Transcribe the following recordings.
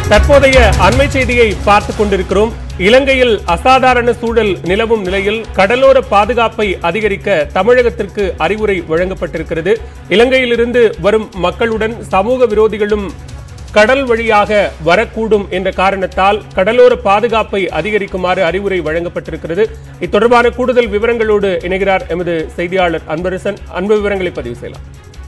தற்போதைய அண்மை செய்தியை பார்த்துக் கொண்டிருக்கிறோம் இலங்கையில் அசாதாரண சூழல் நிலவும் நிலையில் கடலோர பாதுகாப்பை அதிகரிக்க தமிழகத்திற்கு அறிவுரை வழங்கப்பட்டிருக்கிறது இலங்கையிலிருந்து வரும் மக்களுடன் சமூக விரோதிகளும் கடல் வழியாக வரக்கூடும் என்ற காரணத்தால் கடலோர பாதுகாப்பை அதிகரிக்குமாறு அறிவுரை வழங்கப்பட்டிருக்கிறது இத்தொடர்பான கூடுதல் விவரங்களோடு இணைகிறார் எமது செய்தியாளர் அன்பரசன் அன்பு விவரங்களை பதிவு செய்யலாம்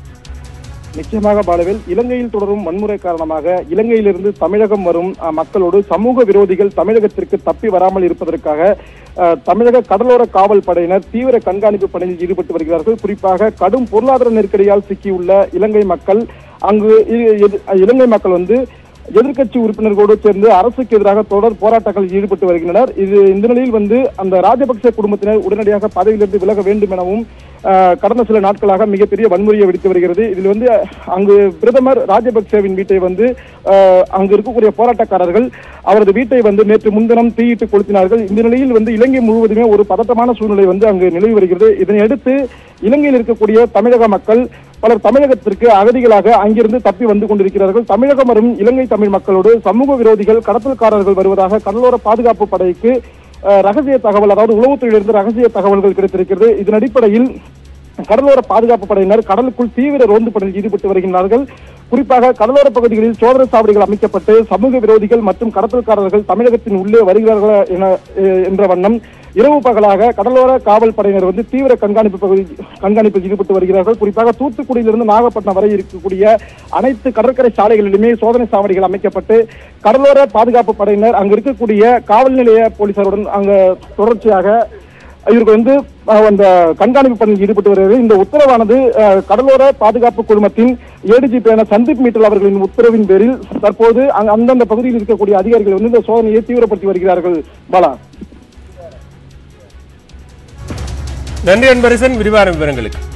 நிச்சயமாக பாலவேல் இலங்கையில் தொடரும் வன்முறை காரணமாக இலங்கையிலிருந்து தமிழகம் வரும் அஹ், மக்களோடு சமூக விரோதிகள் தமிழகத்திற்கு தப்பி வராமல் இருப்பதற்காக அஹ், தமிழக கடலோர காவல் படையினர் தீவிர கண்காணிப்பு பணியில் ஈடுபட்டு வருகிறார்கள் குறிப்பாக கடும் பொருளாதார நெருக்கடியால் சிக்கியுள்ள இலங்கை மக்கள் அங்கு இ- எது- இலங்கை மக்கள் வந்து எதிர்க்கட்சி உறுப்பினர்களோடு சேர்ந்து அரசுக்கு எதிராக தொடர் போராட்டங்களில் ஈடுபட்டு வருகின்றனர் இது இந்த நிலையில் வந்து அந்த ராஜபக்சே குடும்பத்தினர் உடனடியாக பதவியிலிருந்து விலக வேண்டும் எனவும் அஹ், கடந்த சில நாட்களாக மிகப்பெரிய வன்முறையை வெடித்து வருகிறது இதில் வந்து அங்கு பிரதமர் ராஜபக்சேவின் வீட்டை வந்து அஹ், அங்கு இருக்கக்கூடிய போராட்டக்காரர்கள் அவரது வீட்டை வந்து நேற்று முன்தினம் தீயிட்டு கொளுத்தினார்கள் இந்த நிலையில் வந்து இலங்கை முழுவதுமே ஒரு பதட்டமான சூழ்நிலை வந்து அங்கு நிலவி வருகிறது இதனையடுத்து இலங்கையில் இருக்கக்கூடிய தமிழக மக்கள் பலர் தமிழகத்திற்கு அகதிகளாக அங்கிருந்து தப்பி வந்து கொண்டிருக்கிறார்கள் தமிழகம் வரும் இலங்கை தமிழ் மக்களோடு சமூக விரோதிகள் கடத்தல்காரர்கள் வருவதாக கடலோர பாதுகாப்பு படைக்கு அஹ், ரகசிய தகவல் அதாவது உளவுத்துறையிலிருந்து ரகசிய தகவல்கள் கிடைத்திருக்கிறது இதன் அடிப்படையில் கடலோர பாதுகாப்பு படையினர் கடலுக்குள் தீவிர ரோந்து பணியில் ஈடுபட்டு வருகின்றார்கள் குறிப்பாக கடலோர பகுதிகளில் சோதனை சாவடிகள் அமைக்கப்பட்டு சமூக விரோதிகள் மற்றும் கடத்தல்காரர்கள் தமிழகத்தின் உள்ளே வருகிறார்களா என எ- என்ற வண்ணம் இரவு பகலாக கடலோர காவல் படையினர் வந்து தீவிர கண்காணிப்பு பகுதி கண்காணிப்பில் ஈடுபட்டு வருகிறார்கள் குறிப்பாக தூத்துக்குடியிலிருந்து நாகப்பட்டினம் வரை இருக்கக்கூடிய அனைத்து கடற்கரை சாலைகளிலுமே சோதனை சாவடிகள் அமைக்கப்பட்டு கடலோர பாதுகாப்பு படையினர் அங்கு இருக்கக்கூடிய காவல் நிலைய போலீசாருடன் அங்கு தொடர்ச்சியாக இவருக்கு வந்து அஹ், அந்த கண்காணிப்பு பணியில் ஈடுபட்டு வருகிறது இந்த உத்தரவானது அஹ், கடலோர பாதுகாப்பு குழுமத்தின் ஏடிஜிபியான சந்தீப் மீட்டல் அவர்களின் உத்தரவின் பேரில் தற்போது அங்க- அந்தந்த பகுதியில் இருக்கக்கூடிய அதிகாரிகள் வந்து இந்த சோதனையை தீவிரப்படுத்தி வருகிறார்கள் பாலா நன்றி அன்பரசன் விரிவான விவரங்களுக்கு